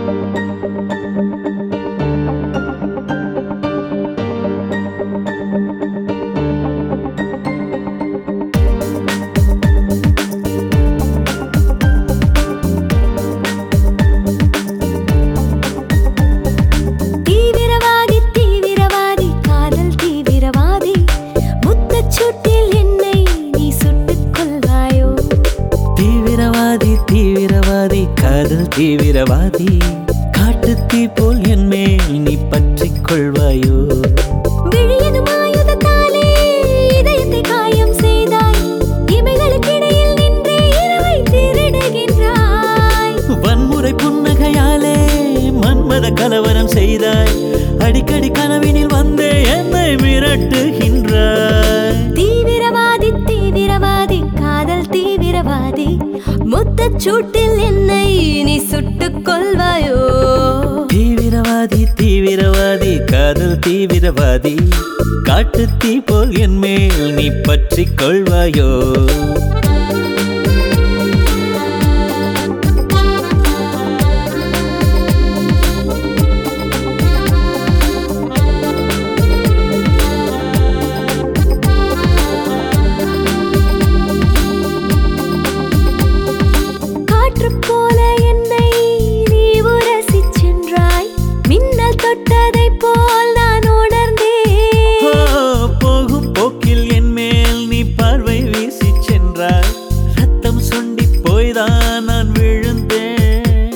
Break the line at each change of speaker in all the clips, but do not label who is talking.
தீவிரவாதி தீவிரவாதி காதல் தீவிரவாதி முத்தச்சூட்டில் என்னை நீ சுட்டுக் கொள்வாயோ
தீவிரவாதி தீவிரவாதி காதல் தீவிரவாதி காட்டு தீ போல் என் மேல் நீ பற்றிக் கொள்வாயோ
விழியதும் ஆயுதத்தாலே இதயத்தை காயம் செய்தாய் இமைகளுக்கிடையில் நின்று இரவை திருடுகின்றாய்
வன்முறை புன்னகையாலே மன்மத கலவரம் செய்தாய் அடிக்கடி கனவினில் வந்தே என்னை மிரட்டுகின்றாய்
தீவிரவாதி தீவிரவாதி காதல் தீவிரவாதி முத்தச்சூட்டில் என்னை நீ சுட்டுக் கொள்வாயோ
தீவிரவாதி தீவிரவாதி காதல் தீவிரவாதி காட்டு தீ போல் என் மேல் நீ பற்றிக் கொள்வாயோ
காற்று போல என்னை நீ உரசிச் சென்றாய் மின்னல் தொட்டதை போல் நான்
ஓ,
உணர்ந்தேன்
போகும் போக்கில் என் மேல் நீ பார்வை வீசி சென்றாய் ரத்தம் சுண்டி போய்தான் நான் விழுந்தேன்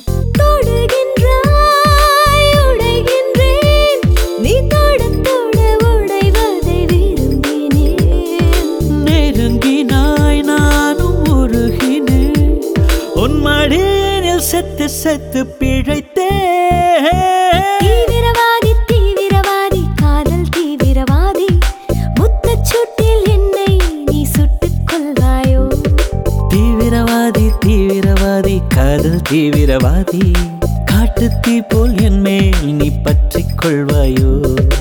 தொடுகின்றாய் உடைகின்றேன் நீ தொட தொட உடைவதை விரும்பினேன்
நெருங்கினாய் நானும் உருகினேன் உன் மடியினில் செத்து செத்து பிழைத்தேன்
தீவிரவாதி தீவிரவாதி காதல் தீவிரவாதி முத்தச்சூட்டில் என்னை நீ சுட்டுக் கொள்வாயோ
தீவிரவாதி தீவிரவாதி காதல் தீவிரவாதி காட்டு தீ போல் என் மேல் நீ பற்றிக் கொள்வாயோ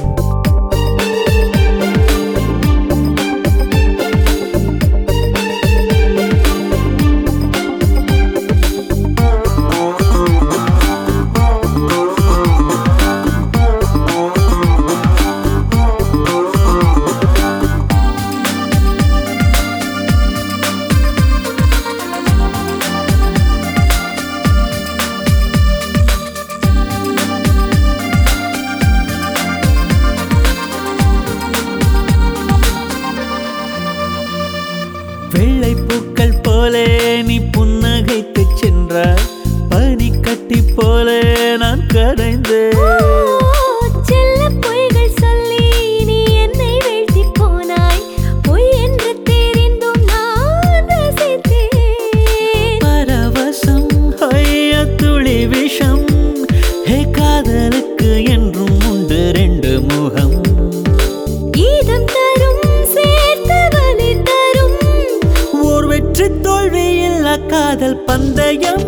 வெள்ளை பூக்கள் போலே நீ புன்னகைத்து சென்றாய் பனி கட்டி போலே நான் கரைந்தேன்
செல்லப் பொய்கள் சொல்லி நீ என்னை வீழ்த்திப் போனாய். பொய் என்று தெரிந்தும் நான் ரசித்தேன்.
பரவசம் ஐய துளி விஷம் ஹே காதலுக்கு என்றும் உண்டு ரெண்டு முகம்
ஈதம் தரும், சேர்த்து வலி தரும்.
ஓர் வெற்றி தோல்வி இல்ல காதல் பந்தயம்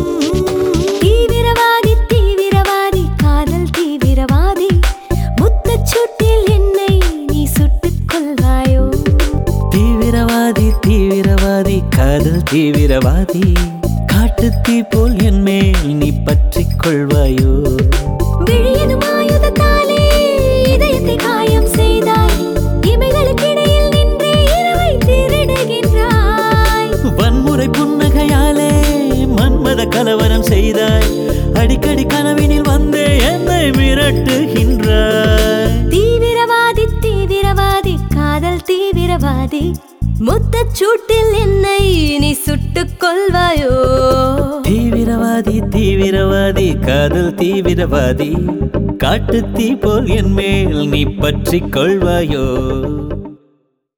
தீவிரவாதி, தீவிரவாதி, காதல் தீவிரவாதி. முத்தச்சூட்டில் என்னை நீ சுட்டுக் கொள்வாயோ?
தீவிரவாதி தீவிரவாதி காதல் தீவிரவாதி காட்டு தீ போல் என் மேல் நீ பற்றிக் கொள்வாயோ
விழியதும் ஆயுதத்தாலே இதயத்தை காயம் செய்தாய். இமைகளுக்கிடையில் நின்று இரவை திருடுகின்றாய்.
வன்முறை புன்னகையாலே மன்மத கலவரம் செய்தாய் அடிக்கடி கனவினில் வந்தே என்னை மிரட்டுகின்றாய்
தீவிரவாதி தீவிரவாதி காதல் தீவிரவாதி முத்தச்சூட்டில் என்னை நீ சுட்டுக் கொள்வாயோ
தீவிரவாதி தீவிரவாதி காதல் தீவிரவாதி காட்டு தீ போல் என் மேல் நீ பற்றிக் கொள்வாயோ